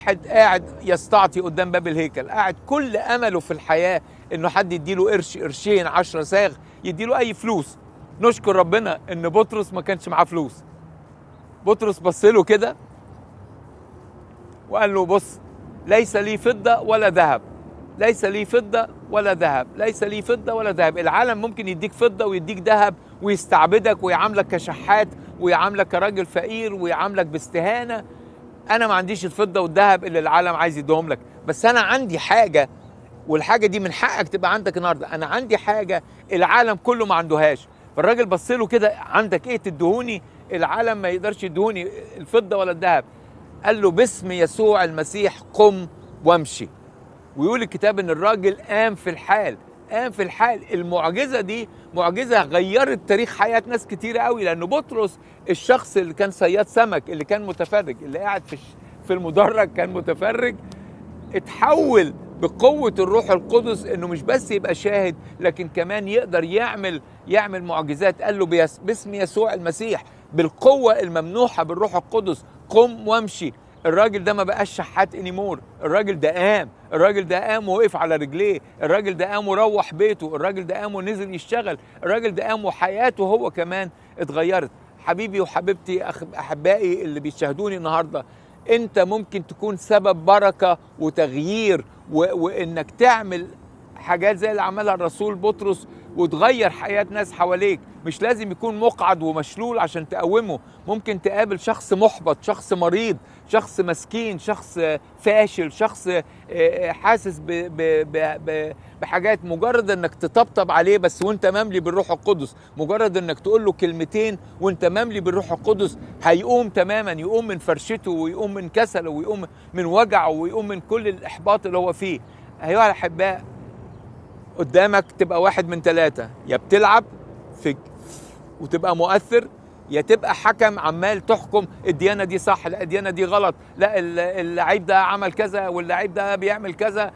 واحد قاعد يستعطي قدام باب الهيكل قاعد كل امله في الحياه انه حد يديله قرش قرشين عشرة ساغ يديله اي فلوس نشكر ربنا ان بطرس ما كانش معاه فلوس بطرس بص له كده وقال له بص ليس لي فضه ولا ذهب ليس لي فضه ولا ذهب ليس لي فضه ولا ذهب العالم ممكن يديك فضه ويديك ذهب ويستعبدك ويعاملك كشحات ويعاملك كراجل فقير ويعاملك باستهانه انا ما عنديش الفضه والذهب اللي العالم عايز يديهم لك بس انا عندي حاجه والحاجه دي من حقك تبقى عندك النهارده انا عندي حاجه العالم كله ما عندهاش فالراجل بص له كده عندك ايه تدهوني العالم ما يقدرش يدهوني الفضه ولا الذهب قال له باسم يسوع المسيح قم وامشي ويقول الكتاب ان الراجل قام في الحال قام في الحال المعجزه دي معجزه غيرت تاريخ حياه ناس كتيره قوي لانه بطرس الشخص اللي كان صياد سمك اللي كان متفرج اللي قاعد في في المدرج كان متفرج اتحول بقوة الروح القدس انه مش بس يبقى شاهد لكن كمان يقدر يعمل يعمل معجزات قال له بيس باسم يسوع المسيح بالقوة الممنوحة بالروح القدس قم وامشي الراجل ده ما بقاش شحات انيمور الراجل ده قام الراجل ده قام ووقف على رجليه الراجل ده قام وروح بيته الراجل ده قام ونزل يشتغل الراجل ده قام وحياته هو كمان اتغيرت حبيبي وحبيبتي احبائي اللي بيشاهدوني النهارده انت ممكن تكون سبب بركه وتغيير و... وانك تعمل حاجات زي اللي عملها الرسول بطرس وتغير حياه ناس حواليك مش لازم يكون مقعد ومشلول عشان تقومه ممكن تقابل شخص محبط شخص مريض شخص مسكين شخص فاشل شخص حاسس ب ب ب بحاجات مجرد انك تطبطب عليه بس وانت مملي بالروح القدس مجرد انك تقول له كلمتين وانت مملي بالروح القدس هيقوم تماما يقوم من فرشته ويقوم من كسله ويقوم من وجعه ويقوم من كل الاحباط اللي هو فيه ايها الاحباء قدامك تبقى واحد من ثلاثة يا بتلعب في وتبقى مؤثر يا تبقى حكم عمال تحكم الديانة دي صح لا الديانة دي غلط لا اللعيب ده عمل كذا واللعيب ده بيعمل كذا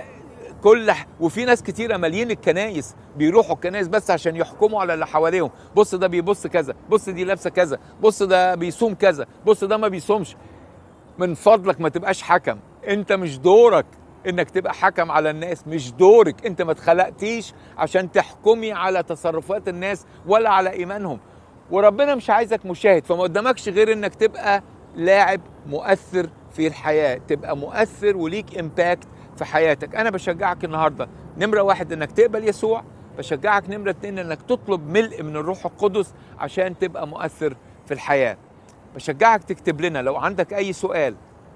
كل وفي ناس كتيرة مالين الكنايس بيروحوا الكنايس بس عشان يحكموا على اللي حواليهم بص ده بيبص كذا بص دي لابسة كذا بص ده بيصوم كذا بص ده ما بيصومش من فضلك ما تبقاش حكم انت مش دورك انك تبقى حكم على الناس مش دورك انت ما اتخلقتيش عشان تحكمي على تصرفات الناس ولا على ايمانهم وربنا مش عايزك مشاهد فما قدامكش غير انك تبقى لاعب مؤثر في الحياة تبقى مؤثر وليك امباكت في حياتك انا بشجعك النهاردة نمرة واحد انك تقبل يسوع بشجعك نمرة اتنين انك تطلب ملء من الروح القدس عشان تبقى مؤثر في الحياة بشجعك تكتب لنا لو عندك اي سؤال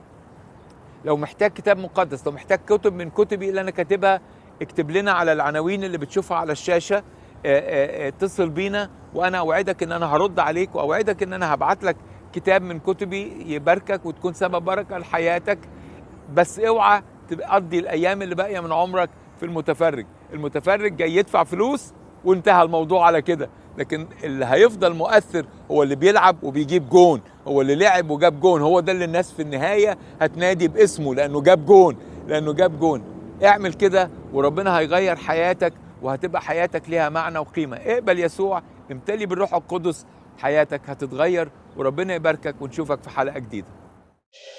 لو محتاج كتاب مقدس لو محتاج كتب من كتبي اللي انا كاتبها اكتب لنا على العناوين اللي بتشوفها على الشاشه اتصل بينا وانا اوعدك ان انا هرد عليك واوعدك ان انا هبعت لك كتاب من كتبي يباركك وتكون سبب بركه لحياتك بس اوعى تقضي الايام اللي باقيه من عمرك في المتفرج المتفرج جاي يدفع فلوس وانتهى الموضوع على كده لكن اللي هيفضل مؤثر هو اللي بيلعب وبيجيب جون هو اللي لعب وجاب جون هو ده اللي الناس في النهاية هتنادي باسمه لأنه جاب جون لأنه جاب جون اعمل كده وربنا هيغير حياتك وهتبقى حياتك ليها معنى وقيمة اقبل يسوع امتلي بالروح القدس حياتك هتتغير وربنا يباركك ونشوفك في حلقة جديدة